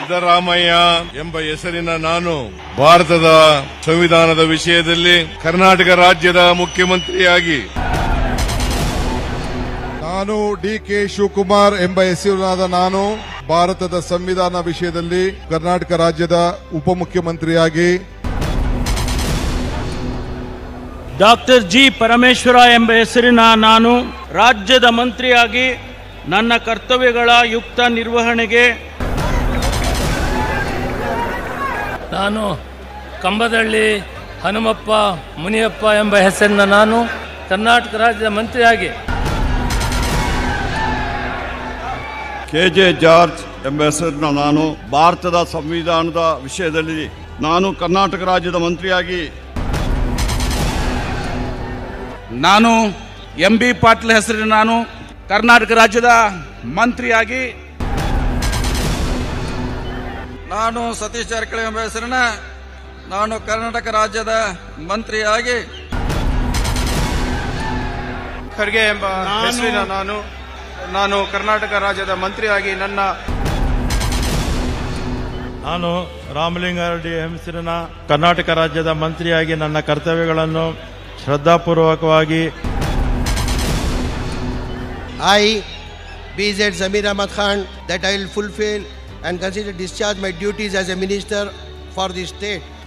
ಸಿದ್ದರಾಮಯ್ಯ ಎಂಬ ಹೆಸರಿನ ನಾನು ಭಾರತದ ಸಂವಿಧಾನದ ವಿಷಯದಲ್ಲಿ ಕರ್ನಾಟಕ ರಾಜ್ಯದ ಮುಖ್ಯಮಂತ್ರಿಯಾಗಿ ನಾನು ಡಿ ಕೆ ಶಿವಕುಮಾರ್ ಎಂಬ ಹೆಸರಿನಾದ ನಾನು ಭಾರತದ ಸಂವಿಧಾನ ವಿಷಯದಲ್ಲಿ ಕರ್ನಾಟಕ ರಾಜ್ಯದ ಉಪಮುಖ್ಯಮಂತ್ರಿಯಾಗಿ ಡಾಕ್ಟರ್ ಜಿ ಪರಮೇಶ್ವರ ಎಂಬ ಹೆಸರಿನ ನಾನು ರಾಜ್ಯದ ಮಂತ್ರಿಯಾಗಿ ನನ್ನ ಕರ್ತವ್ಯಗಳ ಯುಕ್ತ ನಿರ್ವಹಣೆಗೆ ನಾನು ಕಂಬದಳ್ಳಿ ಹನುಮಪ್ಪ ಮುನಿಯಪ್ಪ ಎಂಬ ಹೆಸರಿನ ನಾನು ಕರ್ನಾಟಕ ರಾಜ್ಯದ ಮಂತ್ರಿಯಾಗಿ ಕೆಜೆ ಜಾರ್ಜ್ ಎಂಬ ಹೆಸರಿನ ನಾನು ಭಾರತದ ಸಂವಿಧಾನದ ವಿಷಯದಲ್ಲಿ ನಾನು ಕರ್ನಾಟಕ ರಾಜ್ಯದ ಮಂತ್ರಿಯಾಗಿ ನಾನು ಎಂ ಬಿ ಪಾಟೀಲ್ ಹೆಸರಿನ ನಾನು ಕರ್ನಾಟಕ ರಾಜ್ಯದ ಮಂತ್ರಿಯಾಗಿ ನಾನು ಸತೀಶ್ ಜಾರಕಿಹೊಳಿ ಎಂಬ ಹೆಸರಿನ ನಾನು ಕರ್ನಾಟಕ ರಾಜ್ಯದ ಮಂತ್ರಿಯಾಗಿ ಖರ್ಗೆ ಎಂಬ ಹೆಸರಿನ ನಾನು ನಾನು ಕರ್ನಾಟಕ ರಾಜ್ಯದ ಮಂತ್ರಿಯಾಗಿ ನನ್ನ ನಾನು ರಾಮಲಿಂಗಾರೆಡ್ಡಿ ಹೆಸರಿನ ಕರ್ನಾಟಕ ರಾಜ್ಯದ ಮಂತ್ರಿಯಾಗಿ ನನ್ನ ಕರ್ತವ್ಯಗಳನ್ನು ಶ್ರದ್ಧಾಪೂರ್ವಕವಾಗಿ I, BZ Zamir Ahmad Khan, that I will fulfill and consider discharge my duties as a minister for the state